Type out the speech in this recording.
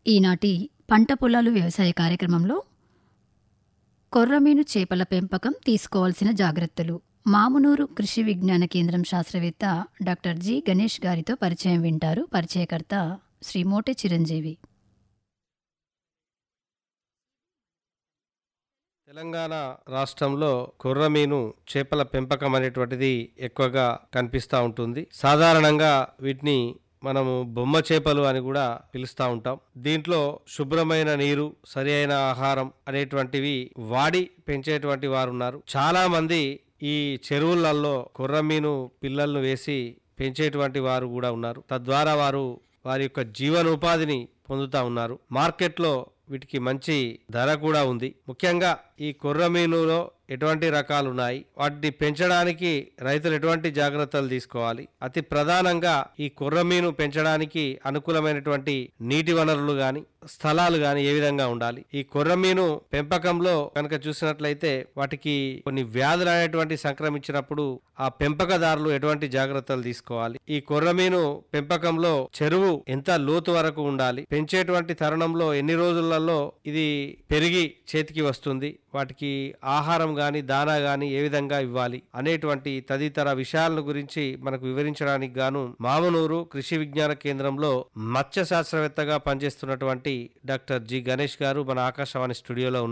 ఈనాటి పంట పొలాలు వ్యవసాయ కార్యక్రమంలో కొర్రమీను చేపల పెంపకం తీసుకోవాల్సిన జాగ్రత్తలు మామునూరు కృషి విజ్ఞాన కేంద్రం శాస్త్రవేత్త డాక్టర్ జి గణేష్ గారితో పరిచయం వింటారు పరిచయకర్త శ్రీ మోటె చిరంజీవి తెలంగాణ రాష్ట్రంలో కొర్రమీను చేపల పెంపకం అనేటువంటిది ఎక్కువగా కనిపిస్తూ ఉంటుంది సాధారణంగా వీటిని మనము బొమ్మ చేపలు అని కూడా పిలుస్తూ ఉంటాం దీంట్లో శుభ్రమైన నీరు సరి అయిన ఆహారం అనేటువంటివి వాడి పెంచేటువంటి వారు ఉన్నారు చాలా మంది ఈ చెరువులలో కొర్రమీను పిల్లలను వేసి పెంచేటువంటి వారు కూడా ఉన్నారు తద్వారా వారు వారి యొక్క జీవనోపాధిని పొందుతా ఉన్నారు మార్కెట్లో వీటికి మంచి ధర కూడా ఉంది ముఖ్యంగా ఈ కొర్రమీనులో ఎటువంటి రకాలు ఉన్నాయి వాటిని పెంచడానికి రైతులు ఎటువంటి జాగ్రత్తలు తీసుకోవాలి అతి ప్రధానంగా ఈ కొర్రమీను పెంచడానికి అనుకూలమైనటువంటి నీటి వనరులు గాని స్థలాలు గాని ఏ విధంగా ఉండాలి ఈ కొర్రమీను పెంపకంలో కనుక చూసినట్లయితే వాటికి కొన్ని వ్యాధులు అనేటువంటి సంక్రమించినప్పుడు ఆ పెంపకదారులు ఎటువంటి జాగ్రత్తలు తీసుకోవాలి ఈ కొర్రమీను పెంపకంలో చెరువు ఎంత లోతు వరకు ఉండాలి పెంచేటువంటి తరుణంలో ఎన్ని రోజులలో ఇది పెరిగి చేతికి వస్తుంది వాటికి ఆహారం గాని దానా గాని ఏ విధంగా ఇవ్వాలి అనేటువంటి తదితర విషయాలను గురించి మనకు వివరించడానికి గాను మామనూరు కృషి విజ్ఞాన కేంద్రంలో మత్స్య శాస్త్రవేత్తగా పనిచేస్తున్నటువంటి డాక్టర్ జి గణేష్ గారు మన ఆకాశవాణి స్టూడియోలో ఉన్నారు